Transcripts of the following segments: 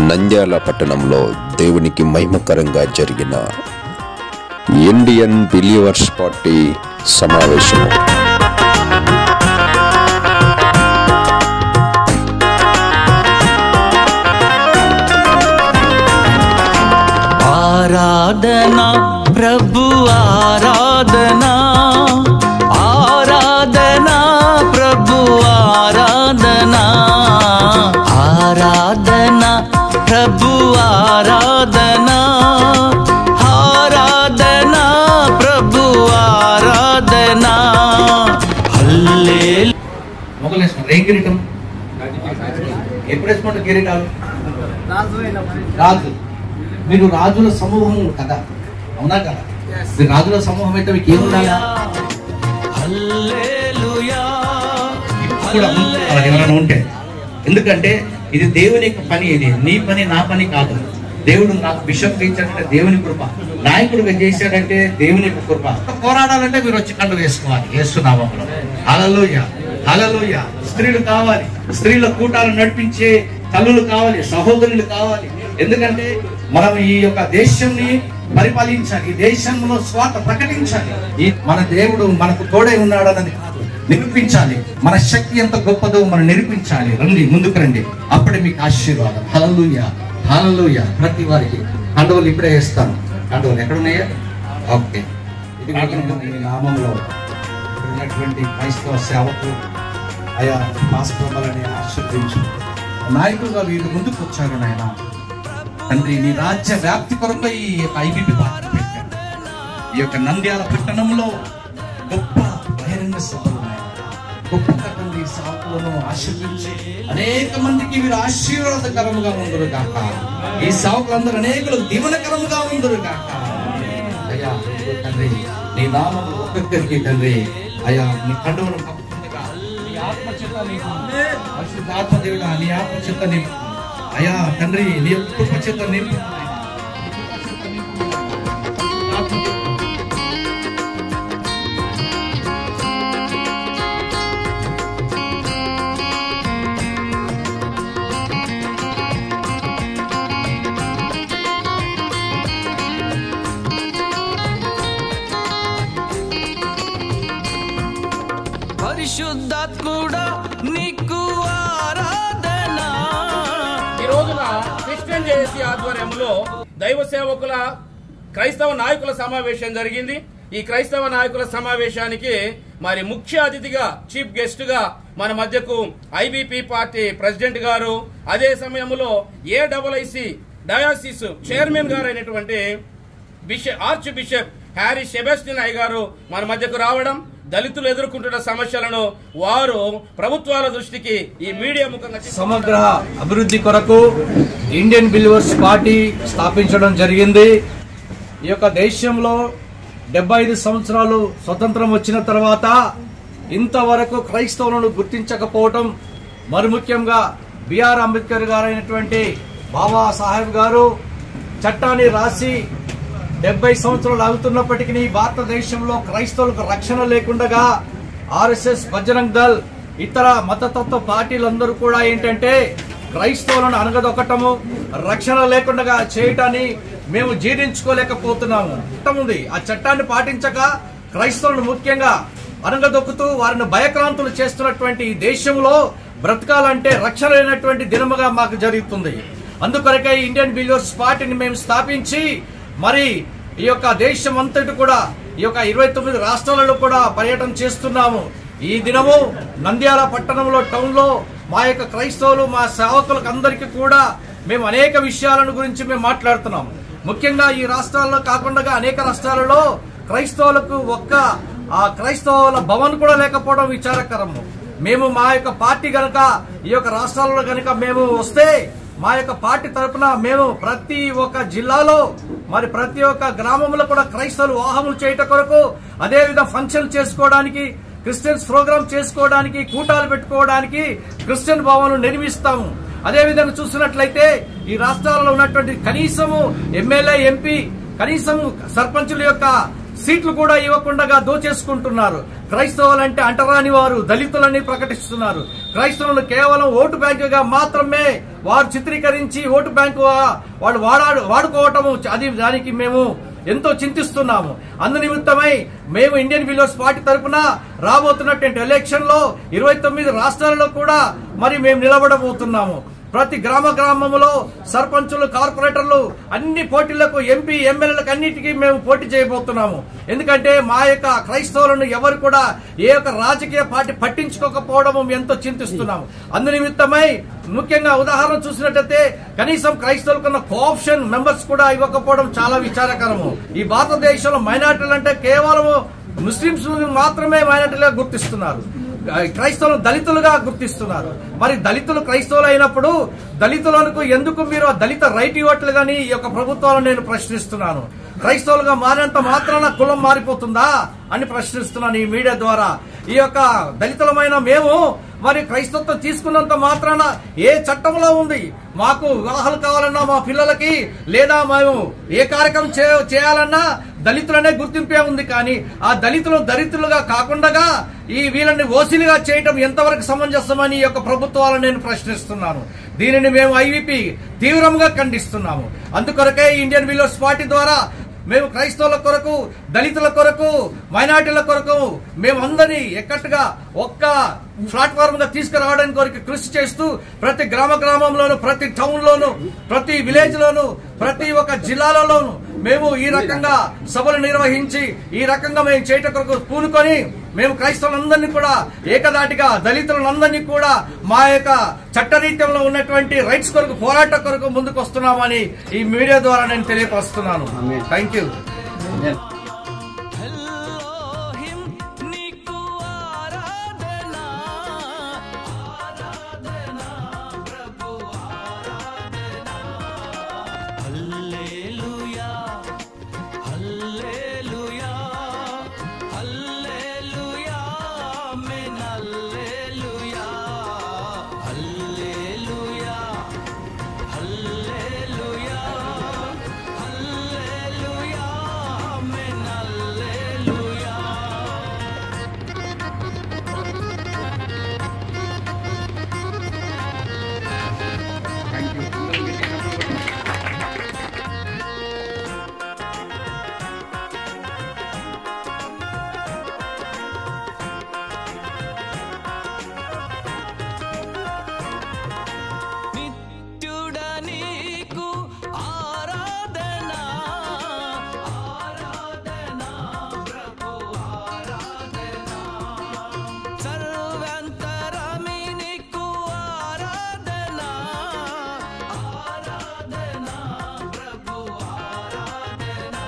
నంద్యాల పట్టణంలో దేవునికి మహిమకరంగా జరిగిన ఇండియన్ బిలీవర్స్ పార్టీ సమావేశం ఆరాధన ప్రభు ఆరాధన ఆరాధన ప్రభు ఆరాధన ఆరాధన ప్రభు ఆరాధన ఆరాధన ప్రభు ఆరాధన హల్లే మొగలు వేసుకున్నారు ఏం కిరీటం ఎప్పుడు వేసుకుంటారు కిరీటాలు రాజు మీరు రాజుల సమూహం కదా అవునా కదా మీరు రాజుల సమూహం అయితే మీకు ఏముండాలా హల్లెలూయా ఇప్పుడు అలా ఎవరైనా ఉంటే ఎందుకంటే ఇది దేవుని యొక్క పని ఇది నీ పని నా పని కాదు దేవుడు నాకు బిషప్ ఇచ్చాడంటే దేవుని కృప నాయకుడిగా చేశాడంటే దేవుని యొక్క కృప పోరాడాలంటే మీరు వచ్చి కండు వేసుకోవాలి వేస్తున్నామంలో అలలోయ అలలోయ స్త్రీలు కావాలి స్త్రీల కూటాలు నడిపించే తల్లులు కావాలి సహోదరులు కావాలి ఎందుకంటే మనం ఈ యొక్క దేశాన్ని పరిపాలించాలి ఈ దేశంలో స్వార్థ ప్రకటించాలి ఈ మన దేవుడు మనకు తోడై ఉన్నాడన్నది కాదు నిరూపించాలి మన శక్తి ఎంత గొప్పదో మనం నిరూపించాలి రండి ముందుకు రండి అప్పుడే మీకు ఆశీర్వాదం హలలుయ హలలుయ ప్రతి వారికి కండువలు ఇప్పుడే వేస్తాను కండువలు ఎక్కడ ఉన్నాయా ఓకే ఇది కూడా ఈ నామంలో ఇక్కడ ఉన్నటువంటి క్రైస్తవ సేవకు అయా పాస్ప్రభలని ఆశీర్వదించు నాయకులుగా వీళ్ళు ముందుకు వచ్చారు నాయన తండ్రి నీ రాజ్య వ్యాప్తి కొరకు ఈ యొక్క ఐబీపీ పార్టీ పెట్టారు ఈ యొక్క నంద్యాల పట్టణంలో గొప్ప బహిరంగ సభలు నాయన గొప్పగా తండ్రి సాకులను ఆశీర్వించి అనేక మందికి వీరు ఆశీర్వాదకరముగా ఉందరు గాక ఈ సాకులందరూ అనేకులకు దీవనకరముగా ఉందరు గాక అయ్యా ఇదిగో తండ్రి నీ నామం ఒక్కొక్కరికి తండ్రి అయ్యా నీ కండువను కప్పుకుండగా నీ ఆత్మ చేత నీకు పరిశుద్ధాత్మ దేవుడా నీ ఆత్మ చేత నీకు అయ్యా తండ్రి నీ యొక్క కృప చేత నింపు పరిశుద్ధాత్ముడా నీకు ఆరాధన ఈ రోజున క్రిస్టియన్ జేఏసీ ఆధ్వర్యంలో దైవ సేవకుల క్రైస్తవ నాయకుల సమావేశం జరిగింది ఈ క్రైస్తవ నాయకుల సమావేశానికి మరి ముఖ్య అతిథిగా చీఫ్ గెస్ట్ గా మన మధ్యకు ఐబీపీ పార్టీ ప్రెసిడెంట్ గారు అదే సమయంలో ఏడబ్ల్ఐసి డయాసిస్ చైర్మన్ గారు అయినటువంటి bishop archbishop Harry Sebastian అయ్య గారు మన మధ్యకు రావడం దళితులు ఎదుర్కొంటున్న సమస్యలను వారు ప్రభుత్వాల దృష్టికి ఈ మీడియా ముఖంగా తీసుకు- సమగ్ర అభివృద్ధి కొరకు ఇండియన్ బిలీవర్స్ పార్టీ స్థాపించడం జరిగింది ఈ యొక్క దేశంలో డెబ్బై ఐదు సంవత్సరాలు స్వతంత్రం వచ్చిన తర్వాత ఇంతవరకు క్రైస్తవులను గుర్తించకపోవటం మరి ముఖ్యంగా బిఆర్ అంబేద్కర్ గారైనటువంటి బాబా సాహెబ్ గారు చట్టాన్ని రాసి డెబ్బై సంవత్సరాలు అవుతున్నప్పటికీ భారతదేశంలో క్రైస్తవులకు రక్షణ లేకుండగా ఆర్ఎస్ఎస్ బజరంగ్ దల్ ఇతర మతతత్వ పార్టీలందరూ కూడా ఏంటంటే క్రైస్తవులను అనగదొక్కటము రక్షణ లేకుండా చేయటాన్ని మేము జీర్ణించుకోలేకపోతున్నాము చట్టం ఉంది ఆ చట్టాన్ని పాటించక క్రైస్తవులను ముఖ్యంగా అనగదొక్కుతూ వారిని భయక్రాంతులు చేస్తున్నటువంటి ఈ దేశంలో బ్రతకాలంటే రక్షణ లేనటువంటి దినముగా మాకు జరుగుతుంది అందుకొరకే ఇండియన్ బిలియర్స్ పార్టీని మేము స్థాపించి మరి ఈ యొక్క దేశం అంతటి కూడా ఈ యొక్క ఇరవై తొమ్మిది రాష్ట్రాలలో కూడా పర్యటన చేస్తున్నాము ఈ దినము నంద్యాల పట్టణంలో టౌన్ లో మా యొక్క క్రైస్తవులు మా సేవకులకు అందరికీ కూడా మేము అనేక విషయాలను గురించి మేము మాట్లాడుతున్నాము ముఖ్యంగా ఈ రాష్ట్రాల్లో కాకుండా అనేక రాష్ట్రాలలో క్రైస్తవులకు ఒక్క ఆ క్రైస్తవుల భవన్ కూడా లేకపోవడం విచారకరము మేము మా యొక్క పార్టీ గనక ఈ యొక్క రాష్ట్రాల్లో గనక మేము వస్తే మా యొక్క పార్టీ తరపున మేము ప్రతి ఒక్క జిల్లాలో మరి ప్రతి ఒక్క గ్రామంలో కూడా క్రైస్తవులు వాహములు చేయట కొరకు అదే విధంగా ఫంక్షన్ చేసుకోవడానికి క్రిస్టియన్స్ ప్రోగ్రామ్ చేసుకోవడానికి కూటాలు పెట్టుకోవడానికి క్రిస్టియన్ భవన్లు నిర్మిస్తాము అదే విధంగా చూసినట్లయితే ఈ రాష్ట్రాలలో ఉన్నటువంటి కనీసము ఎమ్మెల్యే ఎంపీ కనీసం సర్పంచుల యొక్క సీట్లు కూడా ఇవ్వకుండా దోచేసుకుంటున్నారు క్రైస్తవులంటే అంటరాని వారు దళితులని ప్రకటిస్తున్నారు క్రైస్తవులను కేవలం ఓటు బ్యాంకుగా మాత్రమే వారు చిత్రీకరించి ఓటు బ్యాంకు వాళ్ళు వాడాడు వాడుకోవటము అది దానికి మేము ఎంతో చింతిస్తున్నాము అందు నిమిత్తమై మేము ఇండియన్ బిలియర్స్ పార్టీ తరపున రాబోతున్నటువంటి ఎలక్షన్ లో ఇరవై తొమ్మిది రాష్ట్రాలలో కూడా మరి మేము నిలబడబోతున్నాము ప్రతి గ్రామ గ్రామంలో సర్పంచులు కార్పొరేటర్లు అన్ని పోటీలకు ఎంపీ ఎమ్మెల్యేలకు అన్నిటికీ మేము పోటీ చేయబోతున్నాము ఎందుకంటే మా యొక్క క్రైస్తవులను ఎవరు కూడా ఏ యొక్క రాజకీయ పార్టీ పట్టించుకోకపోవడం మేము ఎంతో చింతిస్తున్నాము అందు నిమిత్తమై ముఖ్యంగా ఉదాహరణ చూసినట్టయితే కనీసం క్రైస్తవులకున్న కోఆప్షన్ మెంబర్స్ కూడా ఇవ్వకపోవడం చాలా విచారకరము ఈ భారతదేశంలో మైనార్టీలు అంటే కేవలం ముస్లింస్ మాత్రమే మైనార్టీలుగా గుర్తిస్తున్నారు క్రైస్తవులు దళితులుగా గుర్తిస్తున్నారు మరి దళితులు క్రైస్తవులు అయినప్పుడు దళితులకు ఎందుకు మీరు ఆ దళిత రైట్ ఇవ్వట్లేదని ఈ యొక్క ప్రభుత్వాలను నేను ప్రశ్నిస్తున్నాను క్రైస్తవులుగా మారినంత మాత్రాన కులం మారిపోతుందా అని ప్రశ్నిస్తున్నాను ఈ మీడియా ద్వారా ఈ యొక్క దళితులమైన మేము మరి క్రైస్తవత్వం తీసుకున్నంత మాత్రాన ఏ చట్టంలో ఉంది మాకు వివాహాలు కావాలన్నా మా పిల్లలకి లేదా మేము ఏ కార్యక్రమం చే- చేయాలన్నా దళితులనే గుర్తింపే ఉంది కానీ ఆ దళితులు దళితులుగా కాకుండా ఈ వీళ్ళని ఓసిలుగా చేయటం ఎంతవరకు సమంజసమని ఈ యొక్క ప్రభుత్వాలను నేను ప్రశ్నిస్తున్నాను దీనిని మేము ఐవీపీ తీవ్రంగా ఖండిస్తున్నాము అందుకొరకే ఇండియన్ విలోస్ పార్టీ ద్వారా మేము క్రైస్తవుల కొరకు దళితుల కొరకు మైనార్టీల కొరకు మేము అందరినీ ఎక్కట్టుగా ఒక్క ప్లాట్ఫామ్ గా తీసుకురావడానికి కొరకు కృషి చేస్తూ ప్రతి గ్రామ గ్రామంలోను ప్రతి టౌన్ లోను ప్రతి విలేజ్ లోను ప్రతి ఒక్క జిల్లాలలోను మేము ఈ రకంగా సభలు నిర్వహించి ఈ రకంగా మేము చేయట కొరకు పూనుకొని మేము క్రైస్తవులందరినీ కూడా ఏకదాటిగా దళితులందరినీ కూడా మా యొక్క చట్టరీత్యంలో ఉన్నటువంటి రైట్స్ కొరకు పోరాట కొరకు ముందుకు వస్తున్నామని ఈ మీడియా ద్వారా నేను తెలియపరుస్తున్నాను థ్యాంక్ యూ ఎల్లోహిం నీకు ఆరాధన ఆరాధన ప్రభు ఆరాధన హల్లెలూయా హల్లెలూయా హల్లెలూయా ఆమేన్ హల్లెలూయా హల్లెలూయా హల్లెలూయా హల్లెలూయా ఆమేన్ హల్లెలూయా నిత్యుడ నీకు ఆరాధన ఆరాధన ప్రభు ఆరాధన సర్వంతరమి నీకు ఆరాధన ఆరాధన ప్రభు ఆరాధన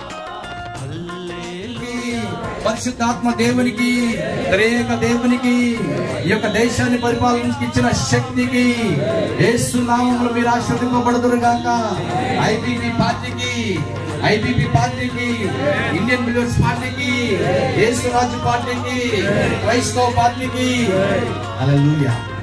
హల్లెలూయా పరిశుద్ధాత్మ దేవునికి త్రేక దేవునికి ఈ యొక్క దేశాన్ని పరిపాలనకి ఇచ్చిన శక్తికి యేసు నామములు మీరు ఆశ్రదింపబడుదురు గాక ఐబీపీ పార్టీకి ఐబీపీ పార్టీకి ఇండియన్ బిలియర్స్ పార్టీకి యేసు రాజు పార్టీకి క్రైస్తవ పార్టీకి అలా